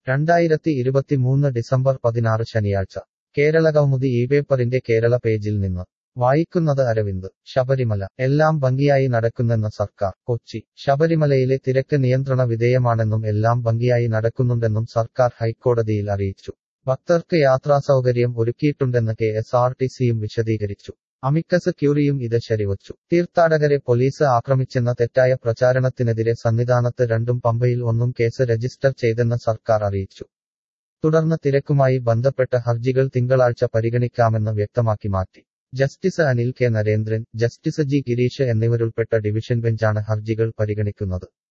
രണ്ടായിരത്തി ഇരുപത്തിമൂന്ന് ഡിസംബർ പതിനാറ് ശനിയാഴ്ച കേരളകൗമുദി ഈ പേപ്പറിന്റെ കേരള പേജിൽ നിന്ന് വായിക്കുന്നത് അരവിന്ദ് ശബരിമല എല്ലാം ഭംഗിയായി നടക്കുന്നെന്ന് സർക്കാർ കൊച്ചി ശബരിമലയിലെ തിരക്ക് നിയന്ത്രണ വിധേയമാണെന്നും എല്ലാം ഭംഗിയായി നടക്കുന്നുണ്ടെന്നും സർക്കാർ ഹൈക്കോടതിയിൽ അറിയിച്ചു ഭക്തർക്ക് യാത്രാസൗകര്യം ഒരുക്കിയിട്ടുണ്ടെന്ന് കെ എസ് ആർ ടി സിയും വിശദീകരിച്ചു അമിക്കസ് ക്യൂറിയും ഇത് ശരിവച്ചു തീർത്ഥാടകരെ പോലീസ് ആക്രമിച്ചെന്ന തെറ്റായ പ്രചാരണത്തിനെതിരെ സന്നിധാനത്ത് രണ്ടും പമ്പയിൽ ഒന്നും കേസ് രജിസ്റ്റർ ചെയ്തെന്ന് സർക്കാർ അറിയിച്ചു തുടർന്ന് തിരക്കുമായി ബന്ധപ്പെട്ട ഹർജികൾ തിങ്കളാഴ്ച പരിഗണിക്കാമെന്ന് വ്യക്തമാക്കി മാറ്റി justice Anil K Narendran justice G Girish എന്നിവരുൾപ്പെട്ട ഡിവിഷൻ ബെഞ്ചാണ് ഹർജികൾ പരിഗണിക്കുന്നത്